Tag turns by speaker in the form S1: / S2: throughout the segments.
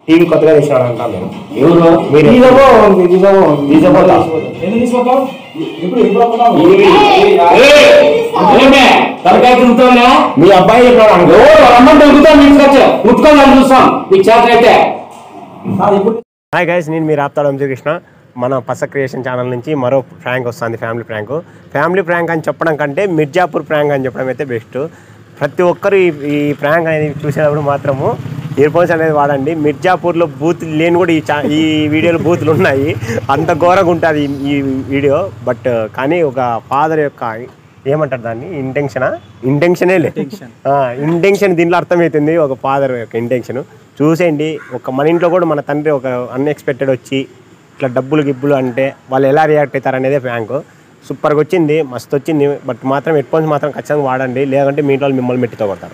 S1: TV కొత్తగా తెచ్చినాడు అంటాను నేను
S2: ఎవరు
S1: మీరే
S3: తీసుకో ఉంది, తీసుకో ఉంది.
S1: తీసుకోపోతా.
S3: ఎందుకు తీసుకోతావు? ఇప్పుడు ఇప్పుడు అమ్ముతావు?
S2: ఏమే తలకాయ తిరుగుతావునా
S1: మీ అబ్బాయి చెప్పాడు అనుకో
S2: ఎవరు రమ్మంటే ఉడుకుతాం తీసుకొచ్చా ఉట్టుకోవాలని చూస్తాం నీకు చేత అయితే
S3: ఆ, ఇప్పుడు
S1: హాయ్ గైస్ నేను మీరు ఆప్తాడు వంశీకృష్ణ మన పస క్రియేషన్ ఛానల్ నుంచి మరో ప్రాంక్ వస్తుంది ఫ్యామిలీ ప్రాంక్ ఫ్యామిలీ ప్రాంక్ అని చెప్పడం కంటే మిర్జాపూర్ ప్రాంక్ అని చెప్పడం అయితే బెస్ట్ ప్రతి ఒక్కరు ఈ ఈ ప్రాంక్ అనేది చూసేటప్పుడు మాత్రము ఇయర్ ఫోన్స్ అనేది వాడండి మిర్జాపూర్లో బూత్ లేని కూడా ఈ చా ఈ వీడియోలో బూతులు ఉన్నాయి అంత ఘోరంగా ఉంటుంది ఈ- ఈ వీడియో బట్ కానీ ఒక ఫాదర్ యొక్క ఏమంటారు దాన్ని ఇంటెన్షనా ఇంటెన్షనే లే ఇంటెన్షన్ దీంట్లో అర్థమవుతుంది ఒక ఫాదర్ యొక్క ఇంటెన్షన్ చూసేయండి ఒక మన ఇంట్లో కూడా మన తండ్రి ఒక అన్ఎక్స్పెక్టెడ్ వచ్చి ఇట్లా డబ్బులు గిబ్బులు అంటే వాళ్ళు ఎలా రియాక్ట్ అవుతారు అనేది ఫ్యాంక్ సూపర్గా వచ్చింది మస్తు వచ్చింది బట్ మాత్రం హెడ్ ఫోన్స్ మాత్రం ఖచ్చితంగా వాడండి లేదంటే మీ ఇంట్లో వాళ్ళు మిమ్మల్ని మెట్టితో కొడతారు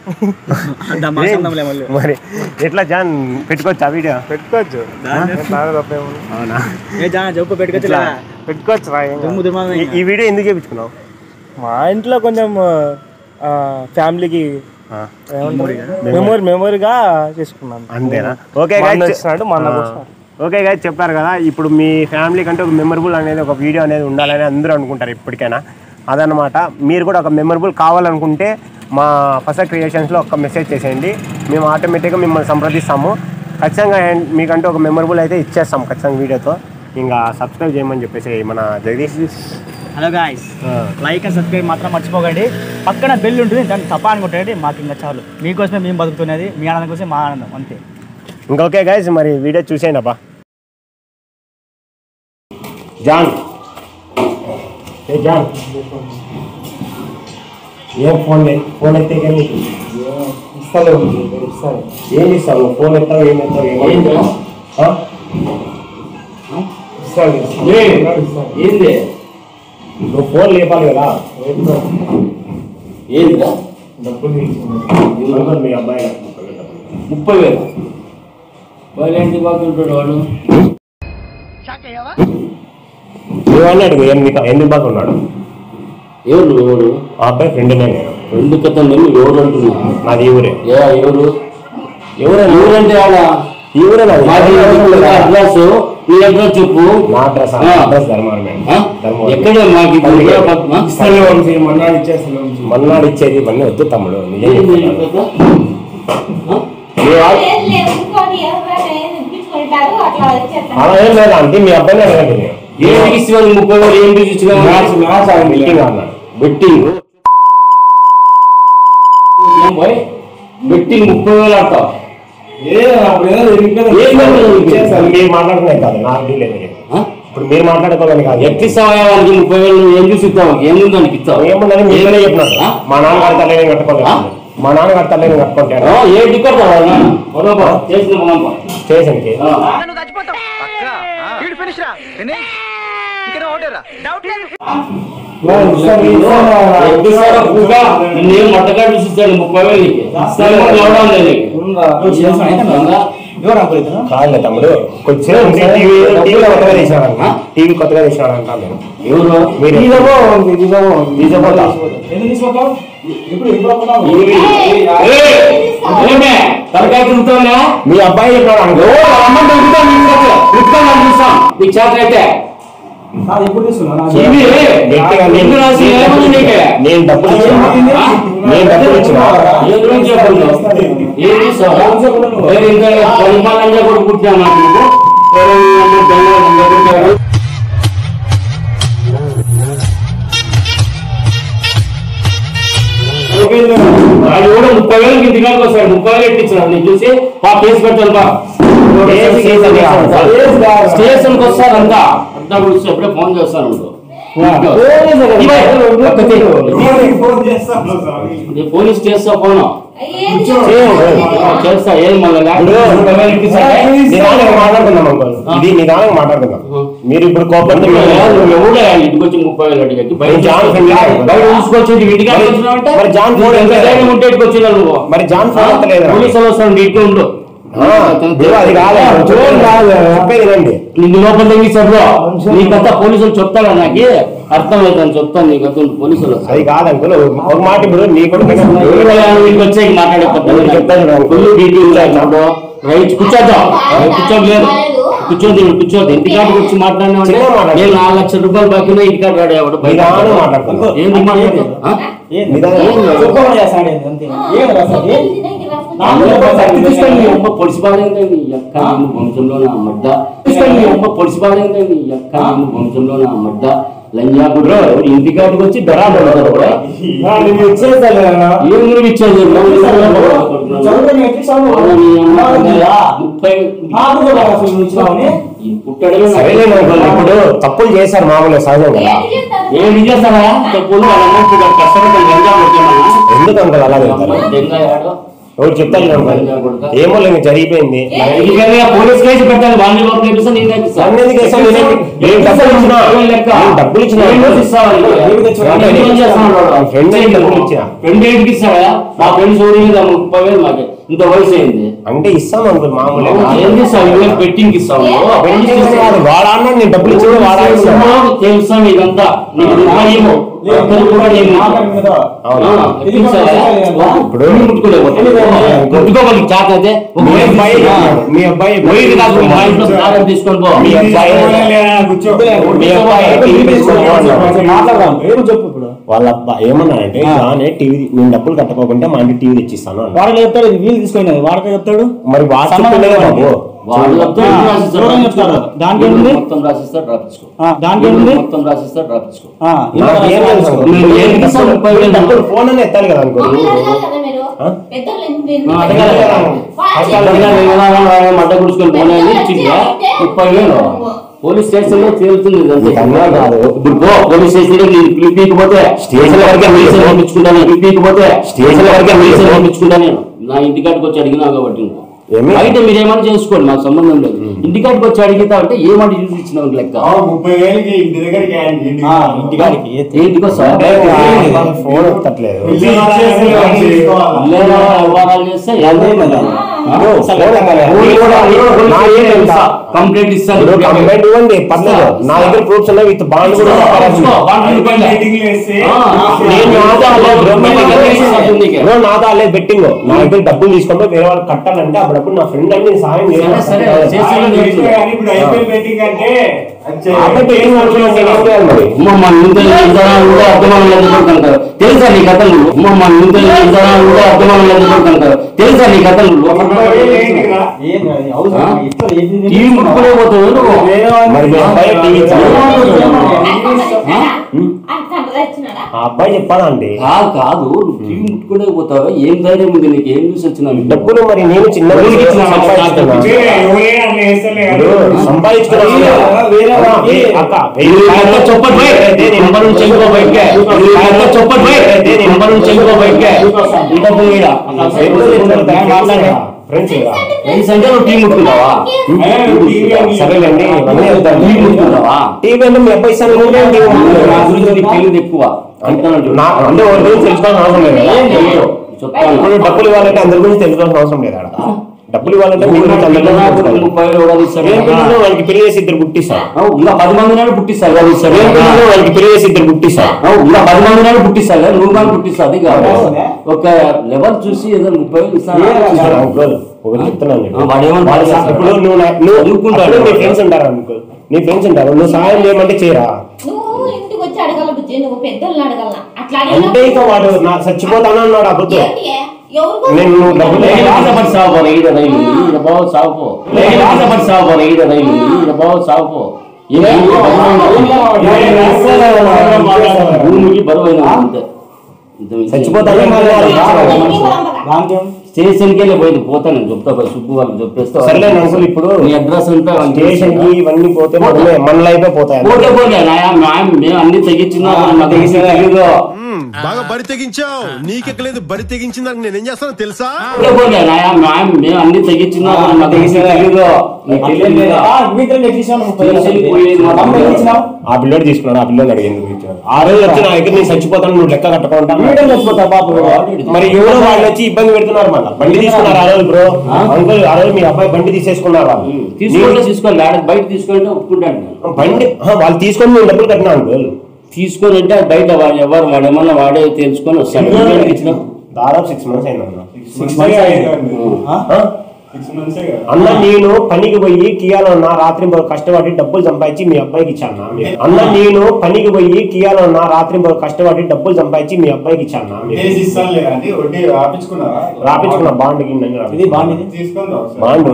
S1: మరి ఎట్లా జాన్ పెట్టుకోవచ్చు ఆ వీడియో
S3: పెట్టుకోవచ్చు తప్పేముంది
S1: అవునా
S4: ఏ జాన చెప్పు పెట్టుకోవచ్చు
S1: ఇట్లా
S3: పెట్టుకోవచ్చు రా ఏం కాదు.
S4: దుమ్ము దుమ్ము
S1: ఈ- ఈ వీడియో ఎందుకు చేయించుకున్నావు
S3: మా ఇంట్లో కొంచెం ఆ, ఫ్యామిలీకి
S1: ఆ,
S3: మెమొరీ మెమొరీగా చేసుకున్నాను
S1: అంతేనా ఓకే
S3: మా అన్న
S1: guys.
S3: వచ్చినాడు, మా అన్న
S1: ఆ,
S3: వచ్చినాడు.
S1: ఓకే గాయస్ చెప్పారు కదా ఇప్పుడు మీ ఫ్యామిలీ కంటే ఒక మెమరబుల్ అనేది ఒక వీడియో అనేది ఉండాలని అందరూ అనుకుంటారు ఇప్పటికైనా అదనమాట మీరు కూడా ఒక మెమరబుల్ కావాలనుకుంటే మా ఫస క్రియేషన్స్లో ఒక మెసేజ్ చేసేయండి మేము ఆటోమేటిక్గా మిమ్మల్ని సంప్రదిస్తాము ఖచ్చితంగా ఏం- మీకంటే ఒక మెమరబుల్ అయితే ఇచ్చేస్తాం ఖచ్చితంగా వీడియోతో ఇంకా సబ్స్క్రైబ్ చేయమని చెప్పేసి మన Jagadish
S4: hello guys like and subscribe మాత్రం మర్చిపోకండి పక్కన బెల్ ఉంటుంది దాన్ని తప్ప అనుకుంటుంది మాకు ఇంకా చాలు మీకోసమే మేము బతుకుతున్నది మీ ఆనందం కోసం మా ఆనందం అంతే
S1: ఇంకా ఓకే గైస్ మరి వీడియో చూసేయండి అబ్బా జాన్ ఏ జాన్ ఏం ఫోన్ లే ఫోన్ ఎత్తే కానీ
S3: ఇస్తాలే ఇస్తాలే
S1: ఏం ఇస్తావు నువ్వు ఫోన్ ఎత్తావు ఏం ఎత్తావు ఏం
S2: ఏంటి?
S1: ఆ?
S3: ఇస్తాడు
S2: ఏ, ఏంది
S1: నువ్వు ఫోన్ లేపాలి కదా
S2: ఏందిరా
S3: డబ్బులు తీసుకున్నాడు
S1: అనుకోని మీ అబ్బాయి
S2: ముప్పై వేలు వాళ్ళు ఏంటి బాగుంటాడు వాడు
S1: నువ్వు అన్నాడు ఎన్ని ఎన్ని బాగా ఉన్నాడు
S2: ఎవరు ఎవరు
S1: ఆ అబ్బాయి ఫ్రెండ్నే నేను
S2: రెండు కథ నేను ఎవరు అంటున్నా
S1: నాది ఈ ఊరే
S2: ఏ ఎవరు
S1: ఎవరే
S2: ఎవరంటే ఆడ
S1: ఈ ఊరే నాది
S2: మాది అడ్రస్ నీ అడ్రస్ చెప్పు
S1: మా అడ్రస్
S2: ఆ.
S1: అడ్రస్ ధర్మవరమే
S2: ఆ?
S1: ధర్మవరం
S2: ఎక్కడ మాకు ఇప్పుడు ఏ పక్క- ఆ?
S3: ఇస్తాలే వంశీ మన్నాడు ఇచ్చేస్తాను వంశీ
S1: మన్నాడు ఇచ్చేది ఇవన్నీ వద్దు తమ్ముడు నిజం
S2: ఏంది ఈ
S1: చెప్తున్నాను.
S2: కథ? ఆ?
S1: మీ వాళ్ళు- అలా ఏం లేదా అంటే మీ అబ్బాయిని అడగండి నేను.
S2: ఏంటికి ఇస్తున్నావు ముప్పై వేలు ఏంటికి ఇచ్చినావు
S3: మ్యాచ్ మ్యాచ్ ఆడింది
S1: మీటింగ్ అన్నాడు
S2: బెట్టింగ్ ఏం బాయ్ బెట్టింగ్ ముప్పై వేలు ఆడతావు
S3: ఏ అప్పుడు ఏదో జరిగిపోయింది.
S2: ఏం జరిగింది?
S3: ఇచ్చేస్తాను.
S1: మీరు మాట్లాడుకునే కాదు నాకు డీల్ లేదు
S2: ఆ?
S1: ఇప్పుడు మీరు మాట్లాడుకోవాలని కాదు
S2: ఎక్కిస్తావా వాళ్ళకి ముప్పై వేలు నువ్వు ఏం చూసి ఇస్తావు ఏముంది దానికి ఇస్తావు
S1: ఏమన్నది మీరే చెప్పినారు
S2: ఆ?
S1: మా నాన్నగారి తల్లిని కట్టుకోలేదు
S2: ఆ?
S1: మా నాన్నగారి తల్లిని కట్టుకుంటాడు
S2: ఆ, ఏ టికెట్ పొడవా చేసిన పొలం
S1: స్టేషన్కి
S2: ఎక్కిస్తారా పూగా నేను మొట్టగా చూసి ఇస్తాడు ముప్పై వేలు నీకు ఇస్తాను ఎవడం లేదు నీకు
S3: ఉందా? నువ్వు చేస్తావా?
S2: ఉందా?
S3: ఎవరు అంకుల్ ఇతను?
S1: కాదులే తమ్ముడు కొంచెం టీవీ టీవీ కొత్తగా తీసినాడు టీవీ కొత్తగా తీసినాడు అంటాను నేను
S2: ఎవరు
S1: మీరు
S3: తీసుకో ఉంది, తీసుకో ఉంది.
S1: తీసుకోపోతా.
S3: ఎందుకు తీసుకోతావు? ఇప్పుడు ఇప్పుడు అమ్ముతావు?
S2: ఏమే తలకాయ తిరుగుతావునా
S1: మీ అబ్బాయి చెప్పాడు అనుకో
S2: రమ్మంటే ఉడుకుతాం తీసుకొచ్చా ఉడుకోవాలని చూస్తాం నీకు చేత అయితే
S3: ఆ, ఇప్పుడు తీసుకున్నా
S2: ఇవి
S1: గట్టిగా నేను-
S2: ఎందుకు రాసి ఏముంది నీకు?
S1: నేను డబ్బులు ఇచ్చిన
S2: ఆ?
S1: నేను డబ్బులు ఇచ్చిన
S2: ఏ గురించి చెప్పండి ఏం చేస్తావు వేరే ఇంకా పొలిమాలంగా కూడా పుట్టినా నాకు నువ్వు వేరే ఇంకా జనాలు ఇంకా పుట్టారు. వాడు కూడా ముప్పై వేలకి ఇంటికాడికి వస్తాడు ముప్పై వేలు ఎట్టించాడు నేను చూసి పా కేసు పెట్టాను బా
S1: కేసు, కేసు అని కాదు.
S2: స్టేషన్కి వస్తారు అంతా అంతా కూడా ఎప్పుడే ఫోన్ చేస్తాను ఉండు.
S3: ఫోన్ చేస్తాను స్వామి.
S2: నేను పోలీస్ చేస్తా ఫోను చేస్తా ఏం మళ్ళీ
S1: ఇప్పుడు
S2: ముప్పై వేలు ఇప్పిస్తాడే?
S1: నిదానంగా మాట్లాడుకుందాం అంకుల్ ఇది నిదానంగా మాట్లాడుకుందాం మీరు ఇప్పుడు కోపంతో
S2: నువ్వు ఎవడే ఇంటికి వచ్చి ముప్పై వేలు అడిగి బయట
S1: నేను జాన్ ఫ్రెండ్ కాదు.
S2: బయట చూసుకొచ్చి ఇంటికి
S1: మరి-
S2: వచ్చినావంటే
S1: మరి జాన్ ఫోన్
S2: ఎంత
S1: ఎంత
S2: ధైర్యం ఉంటే ఇక్కడికి వచ్చినా నువ్వు
S1: మరి జాన్ ఫోన్ ఎత్తలేదు
S2: పోలీసు వాళ్ళు వస్తాడు ఇంట్లో ఉండు
S1: ఆ, ఇదిగో అది కాదు
S3: ఫోన్ కాదు.
S1: చెప్పేది రండి
S2: నిన్ను లోపల తగ్గిస్తాడు నీ కథ పోలీసులు చెప్తాడా నాకు అర్థం అవుతుంది చెప్తాను నీ కథ పోలీసులు వస్తారు.
S1: అది కాదు అంకుల్ ఒక మాట ఇప్పుడు నీ కొడుకు
S2: ఎవరు వాళ్ళు ఇంటికి వచ్చాక మాట్లాడే కొత్త
S1: నేను చెప్తాను చూడండి.
S2: ఫుల్ డీటెయిల్ నాకు రైట్ కూర్చోద్దాం కూర్చోదు లేదు కూర్చోదు కూర్చోదు ఇంటికాడికి వచ్చి మాట్లాడినా అంటే
S1: చిన్నగా మాట్లాడు.
S2: నేను నాలుగు లక్షల రూపాయలు బాకీ ఇంటికాడ రాడు ఎవడు బయట
S1: నిదానంగా మాట్లాడుతున్నా.
S2: ఏంది మాట్లాడు ఆ?
S1: నిదానంగా
S3: చుక్కమని చేస్తాడు ఏంది అంతే ఏం రాస్తాడు ఏం?
S2: తీసుకొని నీ అమ్మ పొడిచి బాధైంది నీ అక్క నేను వంశంలో నా మడ్డ తీసుకొని నీ అమ్మ పొడిచి బాధైంది నీ అక్క నేను వంశంలో నా మడ్డ లంజా గుడ్రో ఇంటికాడికి వచ్చి దొరా పడతారు కూడా
S3: నా నేను ఇచ్చేస్తాను కదా.
S2: ఏం నువ్వు ఇచ్చేది
S3: చదువుకొని ఎక్కిస్తాను.
S2: ముప్పై
S3: నాకు కూడా అసలు నువ్వు ఇచ్చినావని.
S2: ఈ పుట్టడమే
S1: సరేలే అంకుల్ ఇప్పుడు తప్పులు చేశారు మామూలుగా సహజం కదా
S2: ఏం చేస్తారా చెప్పులు వాళ్ళందరికీ కష్టపడి గంజా కొట్టేమన్నా
S1: ఎందుకు అంకుల్ అలా వెళ్తారు
S2: గంజా ఆడో
S1: ఎవరు చెప్తారు అంకుల్ ఏమో లేదు జరిగిపోయింది
S2: ఇంటికాడ పోలీస్ కేసు పెట్టాలి వాళ్ళని లోపల వేపిస్తా నేను వేపిస్తా.
S1: నన్ను ఎందుకు వేస్తావు? నేనేం- నేను డబ్బులు ఇచ్చినా.
S2: ఏం లెక్క?
S1: నేను డబ్బులు ఇచ్చినా.
S2: ఏం రోజు ఇస్తావా నీకు?
S3: ఏం తెచ్చావు?
S2: అంటే ఏం చేస్తున్నాడు వాడు?
S1: ఫ్రెండ్ అయితే డబ్బులు ఇచ్చినా.
S2: ఫ్రెండ్ ఏంటికి ఇస్తాడా మా ఫ్రెండ్ సోరీ మీద ముప్పై వేలు మాకు ఇంత వయసు అయింది
S1: అంటే ఇస్తాం అంకుల్ మామూలుగా
S2: ఏం చేస్తావు ఇవే బెట్టింగ్ ఇస్తావు
S1: పెళ్లి చేస్తే కాదు, వాడు అన్నాడు నేను డబ్బులు ఇచ్చింది వాడు అన్నాడు.
S2: తెలుసా ఇదంతా నీకు రూపాయి ఏమో ఒక్కరు కూడా ఏమో
S3: మాట్లాడు మీద.
S1: అవునా?
S3: ఇది కూడా మాట్లాడలేదా?
S1: ఇప్పుడు
S2: ముట్టుకోవాలి చాట్ అయితే
S1: మీ అబ్బాయి మీ అబ్బాయి
S2: పోయి కాదు మా ఇంట్లో ప్రాణం తీసుకొని పో
S1: మీ అబ్బాయి మీ అబ్బాయి టీవీ తీసుకొని పో అన్నాడు.
S3: కొంచెం మాట్లాడదాం ఏమో చెప్పు ఇప్పుడు
S1: వాళ్ళ అబ్బాయి ఏమన్నాడంటే ఇలానే టీవీ నేను డబ్బులు కట్టుకోకుంటే మా ఇంటి టీవీ తెచ్చిస్తాను అన్నాడు.
S3: వాడికి చెప్తాడు ఇది వీలు తీసుకున్నది వాడికి చెప్తాడు
S1: మరి వాడు చెప్పిండే కదా బాబు
S2: వాళ్ళు చెప్తారు,
S3: ఆ,
S2: రాసిస్తారు,
S3: ఎవరైనా
S2: రాపిస్తారు.
S3: చెప్తారు. దానికి ఏముంది?
S2: మొత్తం రాసిస్తారు రాపించుకో
S3: ఆ, దానికి ఏముంది?
S2: మొత్తం రాసిస్తారు రాపించుకో
S3: ఆ, ఇంకా
S1: నాకు ఏం తెలుసు?
S3: రాసుకో.
S2: నేను ఏం ఇస్తాను? ముప్పై వేలు.
S1: డబ్బులు ఫోన్ అని ఎత్తాలి కదా అనుకో ఆ?
S2: అడగాలి కదా. మడ్డ గుడుచుకొని పోనీ ఇచ్చిందా ముప్పై వేలు పోలీస్ స్టేషన్ లో తేలుతుంది ఇదంతా.
S1: ఇదన్నా కాదు.
S2: ఇప్పుడు పో పోలీస్ స్టేషన్ లో నీకు క్లిప్ పీకపోతే స్టేషన్ వరకే మీసం పంపించుకుంటాను క్లిప్ పీకపోతే స్టేషన్ వరకే మీసం పంపించుకుంటా నేను నా ఇంటికాడికి వచ్చి అడిగినా కాబట్టి నువ్వు.
S1: ఏమి?
S2: అయితే మీరు ఏమని చేసుకోండి నాకు సంబంధం లేదు ఇంటికాడికి వచ్చి అడిగితా అంటే ఏమంటే చూసి ఇచ్చినావు లెక్క
S5: ముప్పై వేలకి ఇంటి దగ్గరికి ఆయన ఇంటికి
S3: ఆ, ఇంటికాడికి ఎత్తి.
S2: ఏంటికి వస్తా
S1: వాళ్ళ ఫోన్ ఎత్తట్లేదు
S5: ఇల్లు ఇచ్చేసి వాళ్ళు చేసుకోవాలి.
S2: లేదా వ్యవహారాలు చేస్తే
S3: అదే కదా.
S2: ఆ?
S1: ఫోన్ ఎత్తాలి.
S2: ఊరు కూడా- ఊరు కూడా
S1: నా
S2: పోలీస్
S1: ఏం
S2: స్టేషన్
S1: తెలుసా?
S2: కంప్లైంట్ ఇస్తాను
S1: ఇప్పుడు కంప్లైంట్ ఇవ్వండి పర్లేదు నా దగ్గర ప్రూఫ్స్ ఉన్నాయి విత్ బాండ్ కూడా
S2: తీసుకో, వాళ్ళు ఇవ్వండి.
S5: మీటింగ్లు వేస్తే
S2: ఆ,
S1: నేను
S2: నేను
S1: నాదాలే
S2: నీకే.
S1: బ్రో నాదాలే బెట్టింగ్ నా దగ్గర డబ్బులు తీసుకుంటే వేరే వాళ్ళు కట్టాలంటే అప్పుడప్పుడు నా ఫ్రెండ్ అని నేను సహాయం
S2: సరే, సరే, చేసి-
S5: ఆయన చేస్తే కానీ ఇప్పుడు ఐపీఎల్ బెట్టింగ్ అంటే అది
S1: అబ్బాయి బెట్టింగ్ అనుకున్నాను నేను ఏం చేయాలి మరి
S2: అమ్మ మన ఇంతలో ఇంతలా ఉంటే అర్థమానం లేదు కొడుకుంటారు తెలుసా నీ కథలు అమ్మ మన ఇంతలో ఇంతలా ఉంటే అర్థమానం లేదు కొడుకుంటారు తెలుసా నీ కథలు
S5: ముప్పై వేలు ఏంటిరా?
S3: ఏం కాదు, అవసరం
S2: ఆ?
S3: ఇట్లా ఏది ఇది
S2: టీవీ ముట్టుకునే పోతావు నువ్వు
S3: వేరే వాళ్ళు-
S1: మరి మీ అబ్బాయి టీవీ ఇచ్చాడు.
S2: ఆ?
S1: ఆ అబ్బాయి చెప్పాలా అండి
S2: కాదు కాదు నువ్వు టీవీ ముట్టుకునే పోతావు ఏం ధైర్యం ఉంది నీకు ఏం చూసి వచ్చినావు
S1: డబ్బులు మరి నేను చిన్న
S2: ఎవరికి
S1: వయసులో
S2: ఇచ్చినా?
S1: సంపాదించుకున్నా.
S5: వేరే ఎవరైనా అట్లా వేస్తలే
S1: ఇప్పుడు
S5: కదా.
S1: సంపాదించుకున్నా
S3: వేరే వాళ్ళకి
S1: అక్క
S2: ఈ కాయతో చొప్పటి పోయి, నెంబర్ నుంచి చెంగుకో బయటకే. ఈ కాయతో చొప్పటి పోయి, నెంబర్ నుంచి చెంగుకో బయటకే. ఇంత పోయిరా.
S1: ఫ్రెండ్స్
S2: ఫ్రెండ్స్ అంటే నువ్వు టీ ముట్టుకుంటావా
S5: ఏ, టీవీ అని-
S1: సరేలేండి ఇవన్నీ వెళ్తాను
S2: టీ ముట్టుకుంటావా
S1: టీవీ అంటే మీ అబ్బాయి ఇస్తాను కూడా టీవీ
S2: నా
S1: ముట్టుకుంటాను.
S2: గురించి నీకు తెలియదు ఎక్కువ అంటున్నాడు.
S1: నా అంటే వాళ్ళ గురించి తెలుసుకోవాల్సిన అవసరం లేదు కదా
S2: ఏంటో చెప్తాను.
S1: ఇప్పుడు డబ్బులు ఇవ్వాలంటే అందరి గురించి తెలుసుకోవాల్సిన అవసరం లేదు ఆడ డబ్బులు ఇవ్వాలంటే మీ గురించి అందరి గురించి తెలుసుకోవాలి.
S2: ముప్పై వేలు ఎవడో ఇస్తాడు.
S1: ఏం పిల్లలు వాళ్ళకి పెళ్లి చేసి ఇద్దరు పుట్టిస్తారు
S2: అవు, ఇంకా పది మంది నాడు పుట్టిస్తారు కదా ఇస్తాడు.
S1: ఏం పిల్లలు వాళ్ళకి పెళ్లి చేసి ఇద్దరు పుట్టిస్తారు
S2: అవు, ఇంకా పది మంది నాడు పుట్టిస్తారు కదా నువ్వు కానీ పుట్టిస్తావు అది కాదు
S3: అవునా?
S2: ఒక లెవెల్ చూసి ఏదో ముప్పై వేలు ఇస్తాను
S1: చూసారా అంకుల్? ఒకటి చెప్తున్నాను నేను.
S2: ఆ, వాడు ఏమని
S1: వాడు సా- ఇప్పుడు నువ్వు నా- నువ్వు
S2: చదువుకుంటాడు.
S1: అప్పుడు నీ ఫ్రెండ్స్ ఉంటారు అనుకో నీ ఫ్రెండ్స్ ఉంటారు నువ్వు సహాయం చేయమంటే చేయరా
S6: నువ్వు ఇంటికి వచ్చి అడగల బుజ్జి నువ్వు పెద్దోళ్ళని అడగల అట్లా
S1: అంటే ఇక వాడు నా చచ్చిపోతాను అన్నాడు అబద్ధం
S6: ఎవరు
S1: నేను నువ్వు డబ్బులు
S2: లేక ఆశపడి సాగుపో ఈడ రైలు ఈడ బావ సాగుపో లేక ఆశపడి సాగుపో ఈడ రైలు ఈడ బావ సాగుపో ఈ భూమికి బరువైన- భూమికి బరువైన అంతే ఇంత మించి-
S1: చచ్చిపోతాను అన్నాడు వాడు.
S3: దానికి ఏం?
S2: స్టేషన్కి వెళ్ళి పోయింది పోతాను నేను చెప్తా పోయి సుబ్బు వాళ్ళకి చెప్పేస్తా
S1: సర్లే అంకుల్ ఇప్పుడు
S2: నీ అడ్రస్ అంతా వాళ్ళకి
S1: స్టేషన్ కి ఇవన్నీ పోతే మనమే మన లైఫే పోతాయి
S2: పోతే పోతే నాయా మా- మేము అన్ని తెగించినా మాకు తెగించి తెలీదు
S7: బాగా బరి తెగించావు నీకెక్కలేదు బరి తెగించిందాక నేనేం చేస్తానో తెలుసా
S2: పోతే పోతే నాయా మా- మేము అన్ని తెగించినా మాకు తెగించి తెలీదు నీకు
S3: అట్లేం
S2: తెలియదు
S3: లేదు.
S2: కదా.
S3: ఆ, వీటిలో నీకు ఇచ్చినాను ముప్పై వేలు.
S2: స్టేషన్కి పోయేది మాత్రం
S3: అమ్మ నీకు ఇచ్చినావు?
S1: ఆ పిల్లోడు తీసుకున్నాడు ఆ పిల్లోడు అడిగి ఎందుకు ఇచ్చాడు ఆ రోజు వచ్చి నా దగ్గర నేను చచ్చిపోతాను నువ్వు లెక్క కట్టుకుంటా
S3: వీడియో చచ్చిపోతా బాబు
S1: మరి ఎవరో వాళ్ళు వచ్చి ఇబ్బంది పెడుతున్నారు మళ్ళీ బండి తీసుకున్నారు ఆ రోజు బ్రో
S2: ఆ?
S1: అంకుల్ ఆ రోజు మీ అబ్బాయి బండి తీసేసుకున్నారు వాళ్ళు
S2: తీసుకోండి తీసుకోండి ఆడ బయట తీసుకుంటే ఒప్పుకుంటాను నేను
S1: బండి ఆ, వాళ్ళు తీసుకొని నువ్వు డబ్బులు కట్టినా అంకుల్
S2: తీసుకొని అంటే బయట వాడు ఎవరు వాడు ఏమన్నా వాడే తెలుసుకొని వస్తాడు ఇంటికి ఇచ్చిన
S1: దాదాపు సిక్స్ మంత్స్ అయింది అన్న
S5: సిక్స్ మంత్స్ అయింది.
S3: ఆ?
S5: సిక్స్ మంత్సే కదా
S1: అన్న నేను పనికి పోయి కియాలో ఉన్న రాత్రి పగలు కష్టపడి డబ్బులు సంపాదించి మీ అబ్బాయికి ఇచ్చాను అన్న నేను పనికి పోయి కియాలో ఉన్న రాత్రి పగలు కష్టపడి డబ్బులు సంపాదించి మీ అబ్బాయికి ఇచ్చాను
S5: డేస్ ఇస్తాను లేదండి వడ్డీ రాపించుకున్నారా
S1: రాపించుకున్న బాండ్
S3: ఇది బాండ్ ఇది
S5: తీసుకోండి ఒకసారి.
S1: బాండ్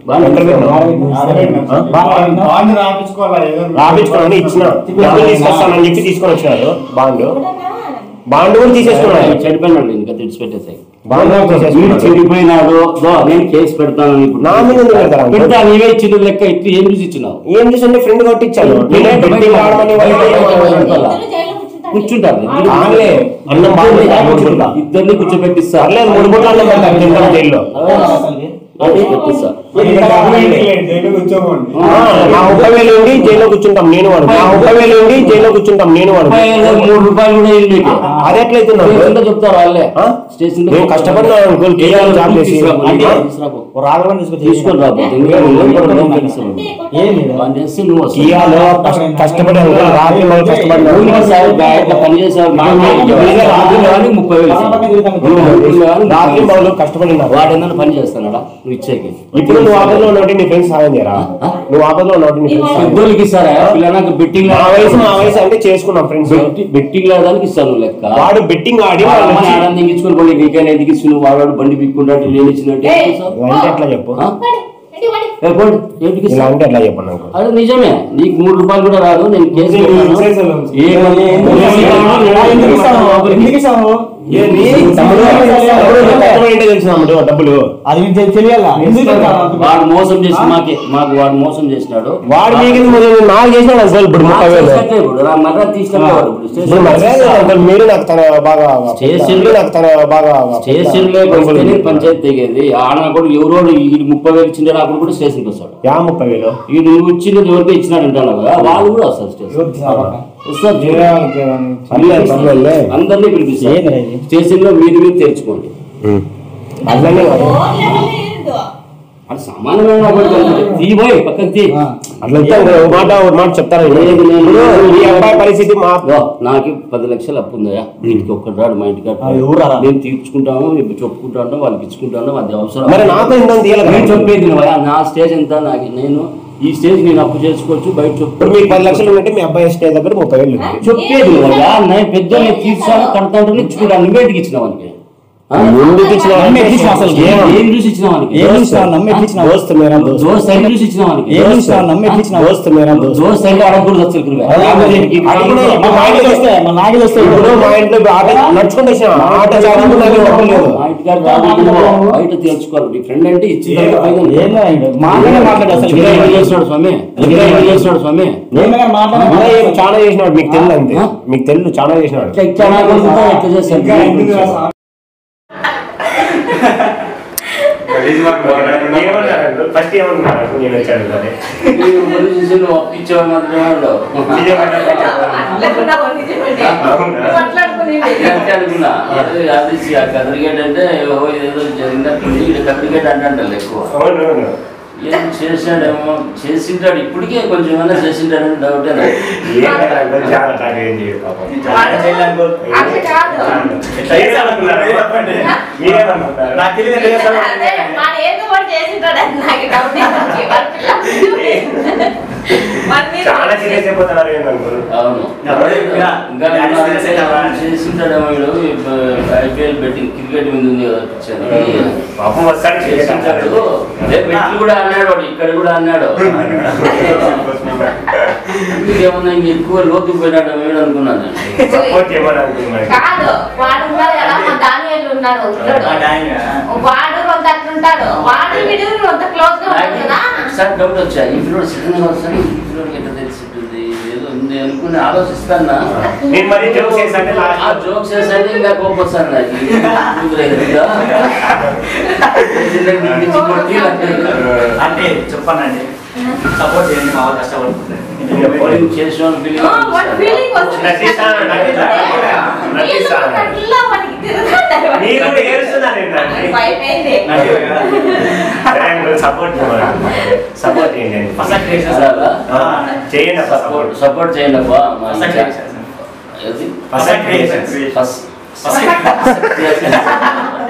S5: బాండ్ రాపించుకోవాలా ఏదో
S1: రాపించుకున్నాను ఇచ్చిన డబ్బులు తీసుకొస్తానని చెప్పి తీసుకొని వచ్చినారు బాండ్ బాండ్ కూడా తీసేసుకున్నాడు
S2: చెడిపోయినాడు ఇంకా తెడిచిపెట్టేసాయి
S1: బాండ్ కూడా
S2: వీడు
S1: తీసేసుకున్నాడు
S2: చెడిపోయినాడు దో నేను కేసు పెడతాను ఇప్పుడు
S1: నా మీద ఎందుకు పెడతారు అంకుల్?
S2: పెడతా నీవే ఇచ్చిన లెక్క ఎత్తి ఏం చూసి ఇచ్చినావు
S1: ఏం చేసండి ఫ్రెండ్ కొట్టించాను నేనే బెట్టింగ్ ఆడమని వాళ్ళకి
S6: ఇద్దరు జైల్లో కూర్చుంటారు.
S2: కూర్చుంటారు ఇద్దరు
S1: ఆగలే అన్నం బాగా మూడు
S2: ఇద్దరిని కూర్చోబెట్టిస్తా
S1: పర్లేదు మూడు పూట్ల అన్నం పెడతాను తింటాం జైల్లో
S2: అదే పెట్టిస్తా
S5: జైలు కూర్చోకండి
S1: ఆ, నా ముప్పై వేలు ఉండి జైల్లో కూర్చుంటాం నేను వాడు నా ముప్పై వేలు ఉండి జైల్లో కూర్చుంటాం నేను వాడు
S2: ముప్పై ఐదు, మూడు రూపాయలు కూడా ఇల్లు నీకు.
S1: అది ఎట్లయితుంది
S2: స్టేషన్ లో
S1: అంకుల్?
S2: చెప్తారు వాళ్ళే
S1: ఆ?
S2: స్టేషన్ లో
S1: నేను కష్టపడినా అంకుల్ కేఆర్ జాబ్ చేసి
S2: తీసుకురాబో,
S3: అంటే
S2: తీసుకురాబో.
S3: రాఘవన్ తీసుకొచ్చి
S2: తీసుకొని రాబో ఎందుకంటే నువ్వు కూడా నువ్వు తెలుసు
S3: ఏం లేదు
S2: వాడిని చేస్తే నువ్వు వస్తావు.
S1: కియాలో కష్ట- కష్టపడి అంకుల్ రాత్రి వాళ్ళు కష్టపడినా
S2: ఊరికే సార్ బ్యాగ్ లో పని చేసావు ఎవరిగా రాత్రి కానీ ముప్పై వేలు ఇస్తావు. నువ్వు ఊరికే కానీ ముప్పై
S1: రాత్రి
S2: వేలు
S1: వాళ్ళు కష్టపడినా
S2: వాడు ఏదైనా పని చేస్తాడా నువ్వు ఇచ్చేకి
S1: ఇప్పుడు నువ్వు ఆపదలో ఉన్నట్టు నీ ఫ్రెండ్స్ సహాయం చేయరా నువ్వు ఆపదలో ఉన్నట్టు నీ ఫ్రెండ్స్ సహాయం చేయరా?
S2: పెద్దోళ్ళకి ఇస్తారా పిల్లలకు బెట్టింగ్
S1: నా వయసు మా వయసు అంటే చేసుకున్నాం ఫ్రెండ్స్
S2: బెట్టింగ్ లాడానికి ఇస్తాను లెక్క
S1: వాడు బెట్టింగ్ ఆడి
S2: వాడు
S1: వాళ్ళు
S2: అమ్మని
S1: వచ్చి-
S2: ఆడంది ఎక్కించుకొని పోయి నీకైనా ఎందుకు ఇస్తున్నావు వాడు బండి బిక్కుంటాడు నేను ఇచ్చినట్టు
S6: ఏయ్.
S1: అంటే ఎట్లా చెప్పు
S2: ఆ?
S6: పడి, ఇటు పడి.
S2: ఏ పోండి, ఏంటికి
S1: ఇలా
S2: ఇస్తావు?
S1: అంటే ఎట్లా చెప్పండి అంకుల్
S2: అదే నిజమే నీకు మూడు రూపాయలు కూడా రాదు నేను కేసు
S5: నేను
S2: పెడతాను.
S5: చేసేది ఉంది.
S2: ఏమని?
S3: ఎందుకు ఇస్తావు? ఎందుకు ఇస్తావు? ఎందుకు ఇస్తావు?
S1: ఏంది? తమ్ముడు తమ్ముడు నువ్వు కష్టపడి తెలుసు తమ్ముడు డబ్బులు
S3: అది మీకు తెలి- తెలియాలా ఎందుకు ఇస్తావు?
S2: వాడు మోసం చేసి మాకే మాకు వాడు మోసం చేసినాడు
S1: వాడు మీకు మొదలు నాకు చేసినాడు అంకుల్ ఇప్పుడు ముప్పై వేలు
S2: ఇప్పుడు నా మర్ర తీసినప్పుడు వాడు ఇప్పుడు
S1: ఇప్పుడు
S2: స్టేషన్
S1: మర్యాద అంకుల్ మీరు నాకు తన బాగా
S2: స్టేషన్
S1: మీరు నాకు తన బాగా
S2: స్టేషన్ లో వస్తేనే పంచాయతీ తెగేది ఆడ కూడా ఎవరో ఈ ముప్పై వేలు ఇచ్చిండే అప్పుడు కూడా స్టేషన్కి వస్తాడు
S1: యా ముప్పై వేలు
S2: ఈ నువ్వు ఇచ్చినది ఎవరికో ఇచ్చినాడు అంటాను కదా వాళ్ళు కూడా వస్తారు స్టేషన్
S3: ఎవరు ఇచ్చినారు పక్క?
S2: వస్తారు
S1: పర్లేదు, పర్లేదులే.
S2: అందరినీ పిలిపిస్తారు
S3: ఏంది ఇది?
S2: స్టేషన్ లో మీరు మీరు తెరుచుకోండి
S1: అట్లనే కాదు.
S6: ఓట్ల లేదు.
S2: అది సమానమైన ఒకటి కలుగుతుంది. తీ పోయి పక్కకి తీ
S3: ఆ.
S1: అట్లా వస్తే ఒక మాట ఒక మాట చెప్తారా
S2: లేదు, నేను-
S1: ఇప్పుడు ఈ అబ్బాయి పరిస్థితి మా
S2: ఇదో, నాకు పది లక్షలు అప్పు ఉందయా ఇంటికి ఒక్కడు రాడు మా ఇంటికి
S3: ఆ, ఎవరు రారా?
S2: నేను తీర్చుకుంటాము నేను చెప్పుకుంటాను వాళ్ళకి ఇచ్చుకుంటాను అది అవసరం
S1: మరి నాకు ఇంత తీయాలి
S2: నేను
S1: కదా.
S2: చెప్పేది నువ్వా? నా స్టేజ్ ఎంత నాకు నేను ఈ స్టేజ్ నేను అప్పు చేసుకోవచ్చు బయట
S1: ఇప్పుడు
S2: చెప్పు
S1: మీకు పది లక్షలు ఉంటే మీ అబ్బాయి స్టే దగ్గర ముప్పై వేలు ఉంది.
S2: చెప్పేది నువ్వా? నేను పెద్ద నేను తీర్చాను కడతాను ఇచ్చుకుంటాను నువ్వేటికి ఇచ్చిన వానికి ఆ?
S1: ఎందుకు ఇచ్చిన
S3: నమ్మి ఎట్లా ఇచ్చినావు అసలు?
S1: ఏం?
S2: ఏం చూసి ఇచ్చిన వానికి
S3: ఏం చూసినావు? నమ్మి ఎట్లా ఇచ్చినావు?
S1: దోస్త్ మేరా దోస్త్
S2: దోస్త్ అయితే చూసి ఇచ్చిన వానికి
S3: ఏం చూసినావు? నమ్మి ఎట్లా ఇచ్చినావు?
S1: దోస్త్ మేరా దోస్త్
S2: దోస్త్ అయితే అడగకూడదు అసలు ఇక్కడ.
S1: అడిగినా
S3: మా నాయకులు వస్తే మా నాయకులు వస్తే
S1: ఇప్పుడు మా ఇంట్లో ఆట నడుచుకుంటూ వచ్చిన ఆట చాలు నాకు డబ్బులు లేదు
S2: మా ఇంటికాడ రాబోతున్నావు. బయట తెలుసుకోవాలి నీ ఫ్రెండ్ అంటే ఇచ్చి
S3: ఏందో ఆయన? మాటనే మాట్లాడు అసలు
S2: ఇంకా ఏం చేస్తున్నాడు స్వామి ఇంకా ఏం చేస్తున్నాడు స్వామి
S3: ఏమైనా మాట్లాడే
S1: అలా ఏం చాలా చేసినాడు మీకు తెలియదు అంతే మీకు తెలియదు చాలా చేసినాడు
S2: ఇట్లా ఇట్లా అనకూడదు, ఇట్లా చేస్తాడు.
S5: ఇంకా ఎందుకు రా స్వామి?
S1: ఫస్ట్ ఏమన్నారు నేను వచ్చాను కానీ
S2: నీవు ముందు చూసి నువ్వు అప్పించావు మాత్రమే ఉండవు.
S6: మాట్లాడుకున్నావు నిజమండి.
S1: అవునా?
S6: మాట్లాడుకునేది.
S2: నేను అనుకున్నా అదే అది ఆ కదరిగేట్ అంటే ఓ ఏదో జరిగినట్టుంది ఇక్కడ కదరిగేట్ అంటే ఎక్కువ
S1: అవును అవును
S2: ఏం చేసాడేమో చేసింటాడు ఇప్పటికే కొంచెం ఏమైనా చేసింటాడని డౌటే నాకు.
S1: ఏం కాదు, చాలా చాలా ఏం చేయదు పాపం.
S6: అట్లా కాదు.
S1: ఎట్లా చేయాలనుకున్నారు? మీరేమనుకుంటారు?
S6: అదే, వాడు ఏదో ఒకటి చేసింటాడని నాకు డౌట్ ఏంటంటే, వాడి పిల్ల వాడి మీద
S1: చాలా సీరియస్ అయిపోతున్నారు ఏందనుకోరు
S2: అవును
S4: ఎవరు
S2: ఇంకా
S4: ఇంకా డాడీ serious అయ్యావా?
S2: చేసింటాడేమో వీడు ఐపీఎల్ బెట్టింగ్ క్రికెట్ మీద ఉంది కదా పిక్చర్
S1: పాపం వస్తాడు
S2: చేసింటాడు రేపు బెట్లు కూడా అన్నాడు వాడు ఇక్కడ కూడా అన్నాడు ఏమన్నా ఇంక ఎక్కువ లోతుకు పోయినాడు వీడు అనుకున్నాను నేను.
S1: సపోర్ట్ చేయమని
S6: కాదు వాడు ఉన్నాడు కదా మా దానియేలు ఉన్నాడు ఉంటాడు వాడు కొంత అట్లుంటాడు వాడు వీడు కొంత క్లోజ్ గా
S2: నాకు
S6: ఉంటాడు కదా
S2: ఒకసారి డౌట్ వచ్చా ఈ పిల్లడు సడన్ గా వస్తాడు ఈ పిల్లడికి ఎట్లా తెలిసి ఉంటుంది ఏదో ఉంది అనుకుని ఆలోచిస్తానా
S1: నేను మరి జోక్ చేశాను
S2: ఆ జోక్స్ చేస్తే ఇంకా కోపం వస్తాను నాకు కుదిరేది కదా. చిన్నగా నిందించి కొట్టి అంటాడు.
S4: అంటే చెప్పానండి సపోర్ట్ చేయండి మా వాళ్ళు కష్టపడుతున్నారు
S2: ఏం చేసావు feeling
S6: ఆ, వాడి
S2: వస్తుంది.
S6: ఫీలింగ్ వస్తుంది
S1: నటిస్తాను, నటిస్తాను. నటిస్తాను.
S6: కళ్ళలో వాడికి తిరుగుతాడు వాడికి.
S1: మీరు కూడా ఏడుస్తున్నారు ఏంటండి?
S6: భయమైంది.
S1: సపోర్ట్ సపోర్ట్ చేయండి
S4: ఫస్ట్ క్రియేషన్
S2: అలాగా?
S1: ఆ, చేయండి అప్ప
S2: సపోర్ట్
S1: సపోర్ట్
S2: సపోర్ట్ చేయండి అబ్బా మా
S4: ఫస్ట్
S2: ఇంకా.
S4: క్రియేషన్
S2: ఏది?
S4: First creation
S2: first
S4: first
S2: creation.